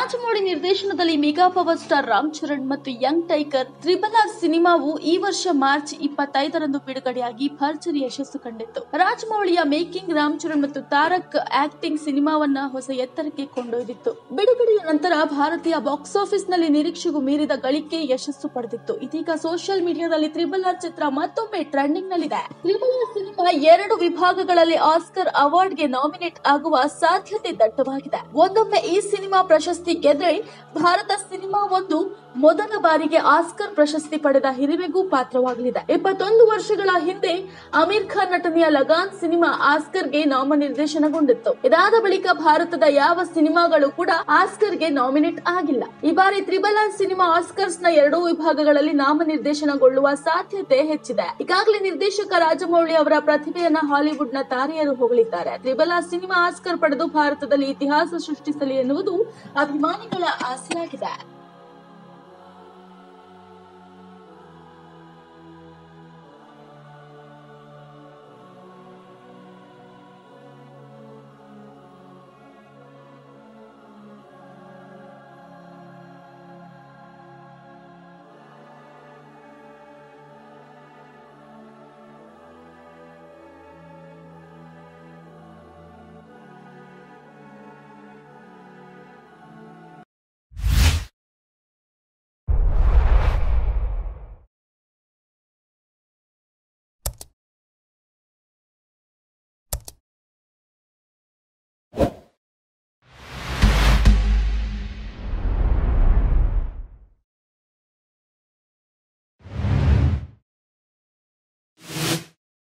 ರಾಜಮೌಳಿ ನಿರ್ದೇಶನದಲ್ಲಿ mega power star Ram Charan ಮತ್ತು young tiger triple R ಸಿನಿಮಾವು ಈ ವರ್ಷ ಮಾರ್ಚ್ ಇಪ್ಪತ್ತೈದರಂದು ಬಿಡುಗಡೆಯಾಗಿ ಭರ್ಜರಿ ಯಶಸ್ಸು ಕಂಡಿತ್ತು ರಾಜಮೌಳಿಯ ಮೇಕಿಂಗ್ ರಾಮ್ ಚರಣ್ ಮತ್ತು ತಾರಕ್ ಆಕ್ಟಿಂಗ್ ಸಿನಿಮಾವನ್ನ ಹೊಸ ಎತ್ತರಕ್ಕೆ ಕೊಂಡೊಯ್ದಿತ್ತು ಬಿಡುಗಡೆಯ ನಂತರ ಭಾರತೀಯ ಬಾಕ್ಸ್ ಆಫೀಸ್ ನಲ್ಲಿ ನಿರೀಕ್ಷೆಗೂ ಮೀರಿದ ಗಳಿಕೆ ಯಶಸ್ಸು ಪಡೆದಿತ್ತು ಇದೀಗ ಸೋಷಿಯಲ್ ಮೀಡಿಯಾದಲ್ಲಿ ತ್ರಿಬಲ್ ಆರ್ ಚಿತ್ರ ಮತ್ತೊಮ್ಮೆ ಟ್ರೆಂಡಿಂಗ್ ನಲ್ಲಿದೆ ತ್ರಿಬಲ್ ಆರ್ ಸಿನಿಮಾ ಎರಡು ವಿಭಾಗಗಳಲ್ಲಿ ಆಸ್ಕರ್ ಅವಾರ್ಡ್ಗೆ ನಾಮಿನೇಟ್ ಆಗುವ ಸಾಧ್ಯತೆ ದಟ್ಟವಾಗಿದೆ ಒಂದೊಮ್ಮೆ ಈ ಸಿನಿಮಾ ಪ್ರಶಸ್ತಿ ಗೆದ್ರೆ ಭಾರತ ಸಿನಿಮಾ ಒಂದು ಮೊದಲ ಬಾರಿಗೆ ಆಸ್ಕರ್ ಪ್ರಶಸ್ತಿ ಪಡೆದ ಹಿರಿಮೆಗೂ ಪಾತ್ರವಾಗಲಿದೆ ಇಪ್ಪತ್ತೊಂದು ವರ್ಷಗಳ ಹಿಂದೆ ಅಮೀರ್ ಖಾನ್ ನಟನೆಯ ಲಗಾನ್ ಸಿನಿಮಾ ಆಸ್ಕರ್ಗೆ ನಾಮನಿರ್ದೇಶನಗೊಂಡಿತ್ತು ಇದಾದ ಬಳಿಕ ಭಾರತದ ಯಾವ ಸಿನಿಮಾಗಳು ಕೂಡ ಆಸ್ಕರ್ಗೆ ನಾಮಿನೇಟ್ ಆಗಿಲ್ಲ ಈ ಬಾರಿ ತ್ರಿಬಲ್ ಆರ್ ಸಿನಿಮಾ ಆಸ್ಕರ್ಸ್ ನ ಎರಡೂ ವಿಭಾಗಗಳಲ್ಲಿ ನಾಮನಿರ್ದೇಶನಗೊಳ್ಳುವ ಸಾಧ್ಯತೆ ಹೆಚ್ಚಿದೆ ಈಗಾಗಲೇ ನಿರ್ದೇಶಕ ರಾಜಮೌಳಿ ಅವರ ಪ್ರತಿಭೆಯನ್ನ ಹಾಲಿವುಡ್ ನ ತಾರೆಯರು ಹೊಗಳಿದ್ದಾರೆ ತ್ರಿಬಲ್ ಆರ್ ಸಿನಿಮಾ ಆಸ್ಕರ್ ಪಡೆದು ಭಾರತದಲ್ಲಿ ಇತಿಹಾಸ ಸೃಷ್ಟಿಸಲಿ ಎನ್ನುವುದು ಅಭಿಮಾನಿಗಳ ಆಸೆಯಾಗಿದೆ